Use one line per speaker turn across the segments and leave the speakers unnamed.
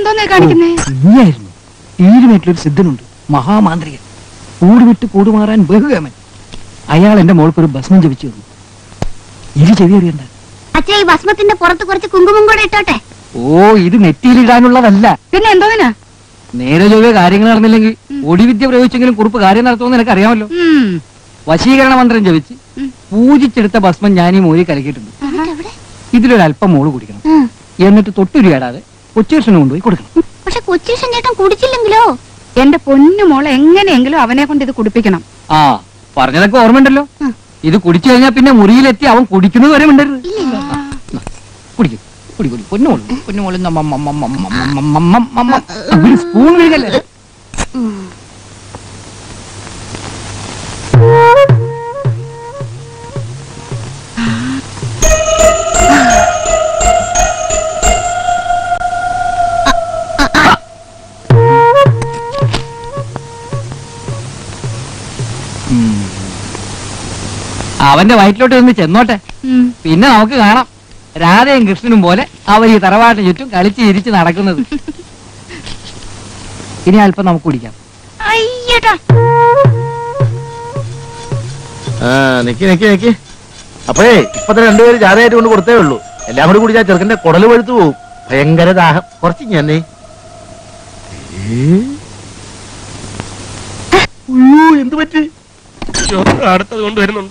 എന്തോന്നാ കാണിക്കുന്നേ
നീയായിരുന്നു ഈരുമേട്ടിലൊരു സിദ്ധനുണ്ട് മഹാമാന്ത്രികൻ കൂടുവിട്ട് കൂടുമാറാൻ ബഹുകമൻ അയാൾ എന്റെ മോൾക്കൊരു ഭസ്മം ജപിച്ചു തന്നു ഇരു ചെവി അറിയണ്ട
അച്ഛ ഈ ഭസ്മത്തിന്റെ പുറത്ത് കുറച്ച് കുങ്കുമം കൂടെ ഇട്ടോട്ടെ
ഓ ഇത് നെറ്റിയിലിടാനുള്ളതല്ല
പിന്നെ എന്തോന്നാ
നേരെ ചൊവ്വേ കാര്യങ്ങൾ നടന്നില്ലെങ്കിൽ ഒടിവിദ്യ പ്രയോഗിച്ചെങ്കിലും കുറിപ്പ് കാര്യം നടത്തുമെന്ന് എനിക്ക് അറിയാമല്ലോ വശീകരണ മന്ത്രം ജപിച്ച് പൂജിച്ചെടുത്ത ഭസ്മം ഞാൻ ഈ മോരി കലക്കിയിട്ടുണ്ട് ഇതിലൊരല്പം മോള് കുടിക്കണം എന്നിട്ട് തൊട്ടുരിയാടാതെ കൊച്ചുകൃഷ്ണന് കൊണ്ടുപോയി കൊടുക്കണം
പക്ഷെ കൊച്ചീഷൻ ചേട്ടൻ കുടിച്ചില്ലെങ്കിലോ
എന്റെ പൊന്നു മോളെ എങ്ങനെയെങ്കിലും അവനെ കൊണ്ട് ഇത് കുടിപ്പിക്കണം
ആ പറഞ്ഞതൊക്കെ ഓർമ്മയുണ്ടല്ലോ ഇത് കുടിച്ചു കഴിഞ്ഞാൽ പിന്നെ മുറിയിലെത്തി അവൻ കുടിക്കുന്നത് വരെ മിണ്ടരുത് ആ, നാ, കുടിക്കും കുടി കുടി പൊന്നുമോള് പൊന്നുമോള് നമ്മ മ മ മ മ മ മ മ മ മ. ഒരു സ്പൂൺ വീഴല്ലേ ഉം. അവന്റെ വയറ്റിലോട്ട് നിന്ന് ചെന്നോട്ടെ പിന്നെ നമുക്ക് കാണാം രാധയും കൃഷ്ണനും പോലെ അവർ ഈ തറവാട്ടിന് ചുറ്റും കളിച്ച് ചിരിച്ച് നടക്കുന്നത് ഇനി അല്പം നമുക്ക് കുടിക്കാം
അയ്യടാ
ആ നിക്ക് നിക്ക് നിക്ക് അപ്പോഴേ ഇപ്പൊ തന്നെ രണ്ടുപേര് ജാതയായിട്ട് കൊണ്ട് കൊടുത്തേ ഉള്ളൂ എല്ലാം കൂടി കുടിച്ചാൽ ചെറുക്കന്റെ കുടല് പഴുത്തു പോകും ഭയങ്കര ദാഹം കുറച്ച് ഞാനേ എന്ത് പറ്റി
അടുത്തത് കൊണ്ടുവരുന്നുണ്ട്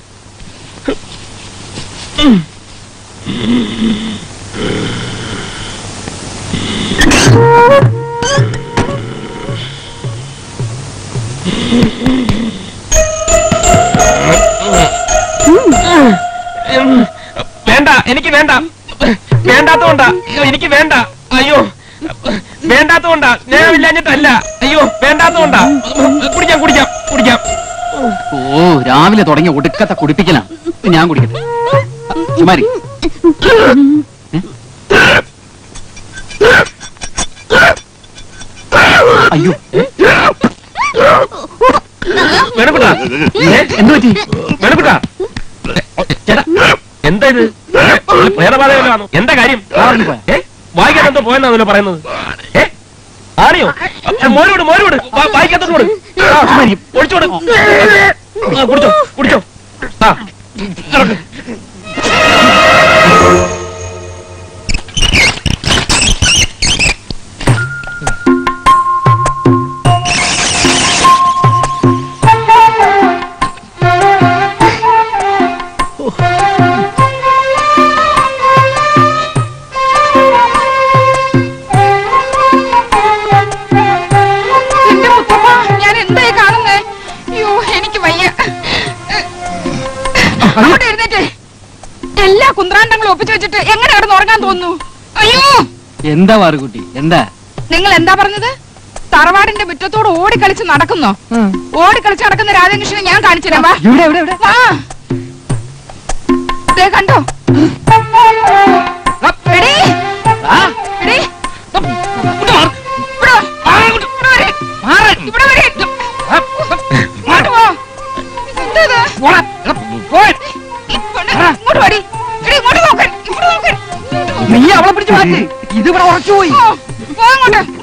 വേണ്ട എനിക്ക് വേണ്ട വേണ്ടാത്തോണ്ടാ അയ്യോ, എനിക്ക് വേണ്ട അയ്യോ വേണ്ടാത്തോണ്ടാ സ്നേഹമില്ലാഞ്ഞിട്ടല്ല അയ്യോ വേണ്ടാത്തോണ്ടാ കുടിക്കാം കുടിക്കാം കുടിക്കാം
ഓ രാവിലെ തുടങ്ങിയ ഒടുക്കത്തെ കുടിപ്പിക്കലാ ഞാൻ കുടിക്കട്ടെ ചുമാരി അയ്യോ
വേണക്കുട്ടാ
എന്ത് പറ്റി
വേണക്കുട്ടാ ചേട്ടാ എന്താ ഇത് വേറെ ബാധകമാണോ എന്താ കാര്യം ഏ? വായിക്കാൻ എന്തോ പോയെന്നാണല്ലോ പറയുന്നത് ഏ? ആണിയോ ഏ, മോരോട് മോരോട് വായിക്കാത്തോട് കൊടു ആ, ഒഴിച്ചോട് ആ, കുടിച്ചോ കുടിച്ചോ ആ ഇറക്ക്.
എന്റെ മുത്തപ്പ ഞാൻ എന്തായി കാണുന്നേ അയ്യോ എനിക്ക് വയ്യ അങ്ങോട്ട് എഴുന്നേറ്റേ എല്ലാ കുന്ത്രാണ്ടങ്ങളും ഒപ്പിച്ചു വെച്ചിട്ട് എങ്ങനെ കിടന്ന് ഉറങ്ങാൻ തോന്നുന്നു അയ്യോ
എന്താ വാറുകുട്ടി എന്താ
നിങ്ങൾ എന്താ പറഞ്ഞത് തറവാടിന്റെ മുറ്റത്തോട് ഓടിക്കളിച്ച് നടക്കുന്നോ ഓടിക്കളിച്ച് നടക്കുന്ന രാധാകൃഷ്ണനെ ഞാൻ കാണിച്ചില്ല വാ
ഇവിടെ എവിടെ എവിടെ
വാ ദേ കണ്ടോ എടീ, എടീ, ഇവിടെ വാ. ഇവിടെ വരെ. ഇവിടെ വരെ. ഇങ്ങോട്ട് പോ. എന്താ ഇത്? ഇങ്ങോട്ട് ഇങ്ങോട്ട് വാടി. എടീ, ഇങ്ങോട്ട് നോക്ക്. ഇവിടെ നോക്ക്.
നീ അവളെ പിടിച്ച് മാറ്റി ഇതിവിടെ ഉറച്ചുപോയി
പോ, പോ അങ്ങോട്ട്.